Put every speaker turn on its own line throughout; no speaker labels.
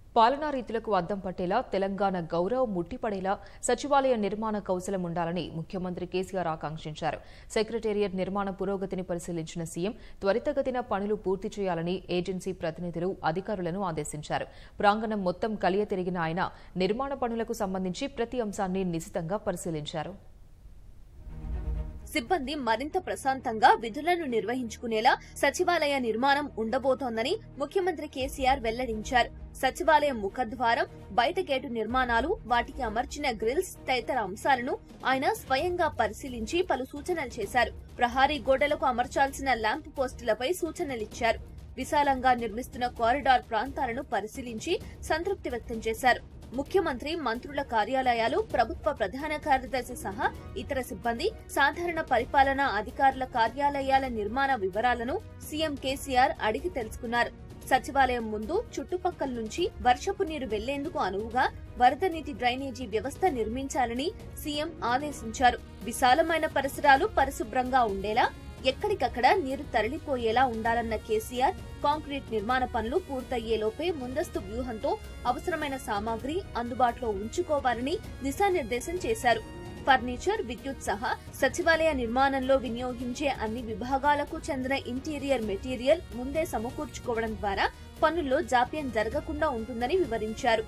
పాలనా రీతులకు అద్దం పట్టేలా తెలంగాణ గౌరవం ముట్టిపడేలా సచివాలయ నిర్మాణ కౌశలం ఉండాలని ముఖ్యమంత్రి కేసీఆర్ ఆకాంక్షించారు సెక్రటేరియట్ నిర్మాణ పురోగతిని పరిశీలించిన సీఎం త్వరితగతిన పనులు పూర్తి చేయాలని ఏజెన్సీ ప్రతినిధులు అధికారులను ఆదేశించారు ప్రాంగణం మొత్తం కలియ తిరిగిన ఆయన నిర్మాణ పనులకు సంబంధించి ప్రతి అంశాన్ని నిశితంగా పరిశీలించారు
సిబ్బంది మరింత ప్రశాంతంగా విధులను నిర్వహించుకునేలా సచివాలయ నిర్మాణం ఉండబోతోందని ముఖ్యమంత్రి కేసీఆర్ వెల్లడించారు సచివాలయం ముఖద్వారం బయట గేటు నిర్మాణాలు వాటికి అమర్చిన గ్రిల్స్ తదితర అంశాలను ఆయన స్వయంగా పరిశీలించి పలు సూచనలు చేశారు ప్రహారీ గోడలకు అమర్చాల్సిన ల్యాంప్ పోస్టులపై సూచనలిచ్చారు విశాలంగా నిర్మిస్తున్న కారిడార్ ప్రాంతాలను పరిశీలించి సంతృప్తి వ్యక్తం చేశారు ముఖ్యమంత్రి మంత్రుల కార్యాలయాలు ప్రభుత్వ ప్రధాన కార్యదర్శి సహా ఇతర సిబ్బంది సాధారణ పరిపాలనా అధికారుల కార్యాలయాల నిర్మాణ వివరాలను సీఎం కేసీఆర్ అడిగి తెలుసుకున్నారు సచివాలయం ముందు చుట్టుపక్కల నుంచి వర్షపు నీరు వెళ్లేందుకు అనువుగా వరద నీటి డ్రైనేజీ వ్యవస్థ నిర్మించాలని సీఎం ఆదేశించారు విశాలమైన పరిసరాలు పరిశుభ్రంగా ఉండేలా ఎక్కడికక్కడ నీరు తరలిపోయేలా ఉండాలన్న కేసీఆర్ కాంక్రీట్ నిర్మాణ పనులు పూర్తయ్యేలోపే ముందస్తు వ్యూహంతో అవసరమైన సామాగ్రి అందుబాటులో ఉంచుకోవాలని దిశానిర్దేశం చేశారు ఫర్నిచర్ విద్యుత్ సహా సచివాలయ నిర్మాణంలో వినియోగించే అన్ని విభాగాలకు చెందిన ఇంటీరియర్ మెటీరియల్ ముందే సమకూర్చుకోవడం ద్వారా పనుల్లో జాప్యం జరగకుండా ఉంటుందని వివరించారు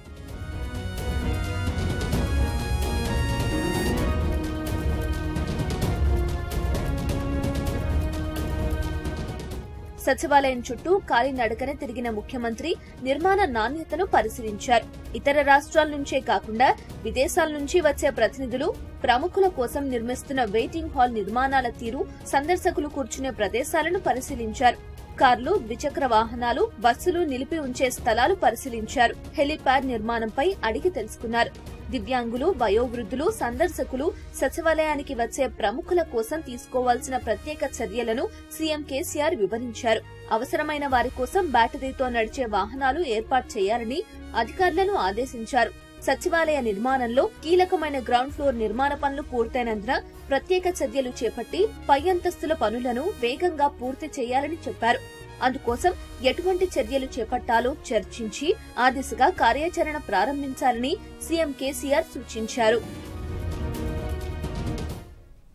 సచివాలయం చుట్టూ కాలినడకన తిరిగిన ముఖ్యమంత్రి నిర్మాణ నాణ్యతను పరిశీలించారు ఇతర రాష్ట్రాల నుంచే కాకుండా విదేశాల నుంచి వచ్చే ప్రతినిధులు ప్రముఖుల కోసం నిర్మిస్తున్న వెయిటింగ్ హాల్ నిర్మాణాల తీరు సందర్శకులు కూర్చునే ప్రదేశాలను పరిశీలించారు కార్లు ద్విచక్ర వాహనాలు బస్సులు నిలిపి ఉంచే స్థలాలు పరిశీలించారు హెలిప్యాడ్ నిర్మాణంపై అడిగి తెలుసుకున్నారు దివ్యాంగులు వయోవృద్ధులు సందర్శకులు సచివాలయానికి వచ్చే ప్రముఖుల కోసం తీసుకోవాల్సిన ప్రత్యేక చర్యలను సీఎం కేసీఆర్ వివరించారు అవసరమైన వారి కోసం బ్యాటరీతో నడిచే వాహనాలు ఏర్పాటు చేయాలని అధికారులను ఆదేశించారు సచివాలయ నిర్మాణంలో కీలకమైన గ్రౌండ్ ఫ్లోర్ నిర్మాణ పనులు పూర్తయినందున ప్రత్యేక చర్యలు చేపట్టి పై అంతస్తుల పనులను వేగంగా పూర్తి చేయాలని చెప్పారు అందుకోసం ఎటువంటి చర్యలు చేపట్టాలో చర్చించి ఆ దిశగా కార్యాచరణ ప్రారంభించాలని సీఎం కేసీఆర్ సూచించారు